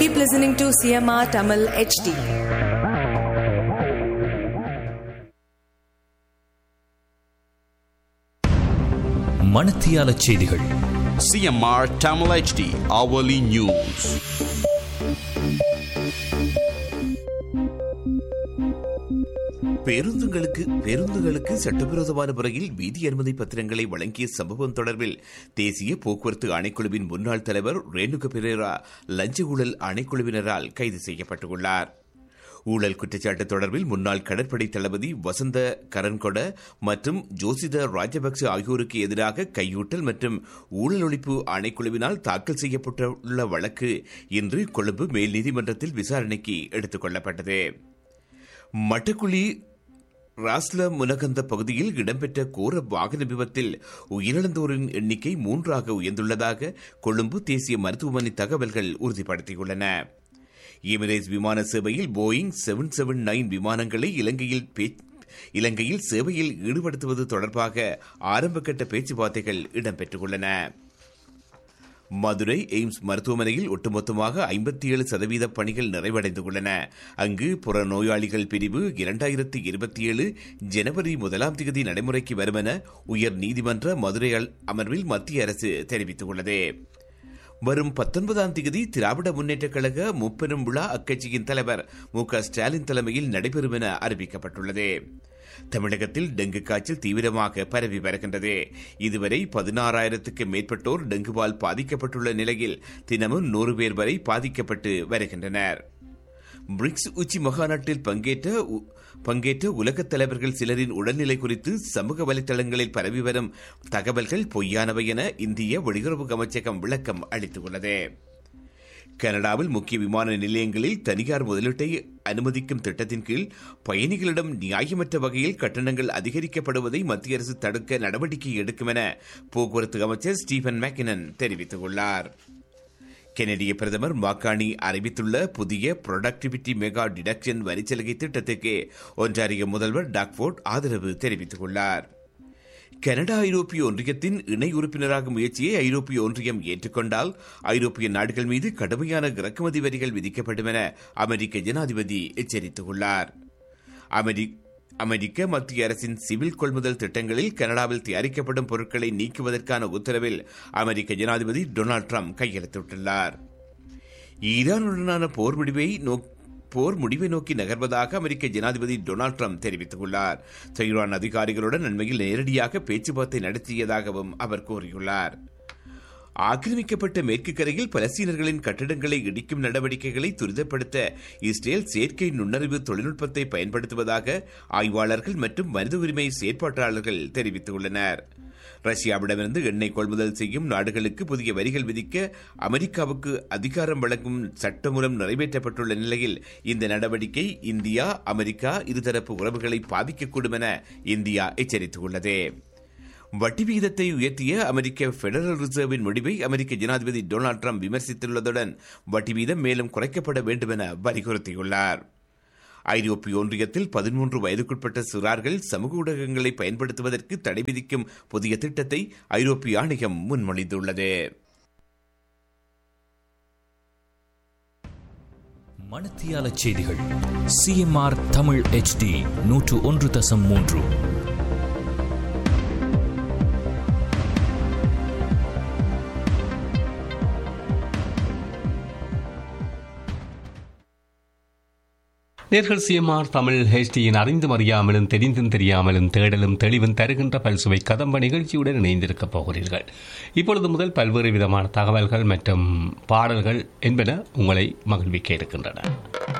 Keep listening to CMR Tamil HD. மணத்தியால செய்திகள் CMR Tamil HD hourly news. பேருந்துகளுக்கு பேருந்துகளுக்கு சட்டவிரோதமான முறையில் வீதி அனுமதி பத்திரங்களை வழங்கிய சம்பவம் தொடர்பில் தேசிய போக்குவரத்து ஆணைக்குழுவின் முன்னாள் தலைவர் ரேணுக பெரேரா லஞ்ச ஊழல் ஆணைக்குழுவினரால் கைது செய்யப்பட்டுள்ளார் ஊழல் குற்றச்சாட்டு தொடர்பில் முன்னாள் கடற்படை தளபதி வசந்த கரன்கொட மற்றும் ஜோசித ராஜபக்ச ஆகியோருக்கு எதிராக கையூட்டல் மற்றும் ஊழல் ஒழிப்பு ஆணைக்குழுவினால் தாக்கல் செய்யப்பட்டுள்ள வழக்கு இன்று கொழும்பு மேல் நீதிமன்றத்தில் விசாரணைக்கு எடுத்துக் கொள்ளப்பட்டது மட்டக்குழி ராஸ்ல முனகந்த பகுதியில் இடம்பெற்ற கோர வாகன விபத்தில் உயிரிழந்தோரின் எண்ணிக்கை மூன்றாக உயர்ந்துள்ளதாக கொழும்பு தேசிய மருத்துவமனை தகவல்கள் உறுதிப்படுத்தியுள்ளன எமிரேட்ஸ் விமான சேவையில் போயிங் செவன் செவன் நைன் விமானங்களை இலங்கையில் பே- இலங்கையில் சேவையில் ஈடுபடுத்துவது தொடர்பாக ஆரம்பகட்ட பேச்சுவார்த்தைகள் இடம்பெற்றுள்ளன மதுரை எய்ம்ஸ் மருத்துவமனையில் ஒட்டுமொத்தமாக ஐம்பத்தி ஏழு சதவீத பணிகள் நிறைவடைந்துள்ளன அங்கு புற நோயாளிகள் பிரிவு இரண்டாயிரத்தி இருபத்தி ஏழு ஜனவரி முதலாம் தேதி நடைமுறைக்கு வரும் என உயர் நீதிமன்ற மதுரை அல்- அமர்வில் மத்திய அரசு தெரிவித்துள்ளது வரும் பத்தொன்பதாம் தேதி திராவிட முன்னேற்றக் கழக முப்பெரும் விழா அக்கட்சியின் தலைவர் மு க ஸ்டாலின் தலைமையில் நடைபெறும் என அறிவிக்கப்பட்டுள்ளது தமிழகத்தில் டெங்கு காய்ச்சல் தீவிரமாக பரவி வருகின்றது இதுவரை பதினாறாயிரத்துக்கு மேற்பட்டோர் டெங்குவால் பாதிக்கப்பட்டுள்ள நிலையில் தினமும் நூறு பேர் வரை பாதிக்கப்பட்டு வருகின்றனர் பிரிக்ஸ் உச்சி மகாநாட்டில் பங்கேற்ற உ- பங்கேற்ற உலகத் தலைவர்கள் சிலரின் உடல்நிலை குறித்து சமூக வலைதளங்களில் பரவி வரும் தகவல்கள் பொய்யானவை என இந்திய வெளியுறவு அமைச்சகம் விளக்கம் அளித்துள்ளது கனடாவில் முக்கிய விமான நிலையங்களில் தனியார் முதலீட்டை அனுமதிக்கும் திட்டத்தின் கீழ் பயணிகளிடம் நியாயமற்ற வகையில் கட்டணங்கள் அதிகரிக்கப்படுவதை மத்திய அரசு தடுக்க நடவடிக்கை எடுக்கும் என போக்குவரத்து அமைச்சர் ஸ்டீபன் மேக்கினன் தெரிவித்துள்ளார் கெனடிய பிரதமர் மாக்காணி அறிவித்துள்ள புதிய ப்ரொடக்டிவிட்டி மெகா டிடக்ஷன் வரிச்சலுகை திட்டத்துக்கு ஒன்றாரிய முதல்வர் டாக்ஃபோர்ட் ஆதரவு தெரிவித்துள்ளார் கனடா ஐரோப்பிய ஒன்றியத்தின் இணை உறுப்பினராகும் முயற்சியை ஐரோப்பிய ஒன்றியம் ஏற்றுக்கொண்டால் ஐரோப்பிய நாடுகள் மீது கடுமையான இறக்குமதி வரிகள் விதிக்கப்படும் என அமெரிக்க ஜனாதிபதி எச்சரித்துள்ளார் அமெரி அமெரிக்க மத்திய அரசின் சிவில் கொள்முதல் திட்டங்களில் கனடாவில் தயாரிக்கப்படும் பொருட்களை நீக்குவதற்கான உத்தரவில் அமெரிக்க ஜனாதிபதி டொனால்டு ட்ரம்ப் கையெழுத்திட்டுள்ளார் ஈரானுடனான போர் முடிவை நோக்- போர் முடிவை நோக்கி நகர்வதாக அமெரிக்க ஜனாதிபதி டொனால்டு ட்ரம்ப் தெரிவித்துள்ளார் தெஹ்ரான் அதிகாரிகளுடன் அண்மையில் நேரடியாக பேச்சுவார்த்தை நடத்தியதாகவும் அவர் கூறியுள்ளார் ஆக்கிரமிக்கப்பட்ட மேற்கு கரையில் பலஸ்தீனர்களின் கட்டடங்களை இடிக்கும் நடவடிக்கைகளை துரிதப்படுத்த இஸ்ரேல் செயற்கை நுண்ணறிவு தொழில்நுட்பத்தை பயன்படுத்துவதாக ஆய்வாளர்கள் மற்றும் மனித உரிமை செயற்பாட்டாளர்கள் தெரிவித்துள்ளனர் ரஷ்யாவிடமிருந்து எண்ணெய் கொள்முதல் செய்யும் நாடுகளுக்கு புதிய வரிகள் விதிக்க அமெரிக்காவுக்கு அதிகாரம் வழங்கும் சட்டமூலம் நிறைவேற்றப்பட்டுள்ள நிலையில் இந்த நடவடிக்கை இந்தியா அமெரிக்கா இருதரப்பு உறவுகளை பாதிக்கக்கூடும் என இந்தியா எச்சரித்துள்ளது வட்டி விகிதத்தை உயர்த்திய அமெரிக்க பெடரல் ரிசர்வின் முடிவை அமெரிக்க ஜனாதிபதி டொனால்டு ட்ரம்ப் விமர்சித்துள்ளதுடன் வட்டி வீதம் மேலும் குறைக்கப்பட வேண்டும் என வலியுறுத்தியுள்ளார் ஐரோப்பிய ஒன்றியத்தில் பதிமூன்று வயதுக்குட்பட்ட சிறார்கள் சமூக ஊடகங்களை பயன்படுத்துவதற்கு தடை விதிக்கும் புதிய திட்டத்தை ஐரோப்பிய ஆணையம் முன்மொழிந்துள்ளது மணத்தியால செய்திகள் சிஎம்ஆர் தமிழ் HD நூற்று ஒன்று தசம் மூன்று நேர்கள் சிஎம்ஆர் தமிழ் ஹெச்டியின் அறிந்தும் அறியாமலும் தெரிந்தும் தெரியாமலும் தேடலும் தெளிவும் தருகின்ற பல்சுவை கதம்ப நிகழ்ச்சியுடன் இணைந்திருக்கப் போகிறீர்கள் இப்பொழுது முதல் பல்வேறு விதமான தகவல்கள் மற்றும் பாடல்கள் என்பன உங்களை மகிழ்விக்க இருக்கின்றன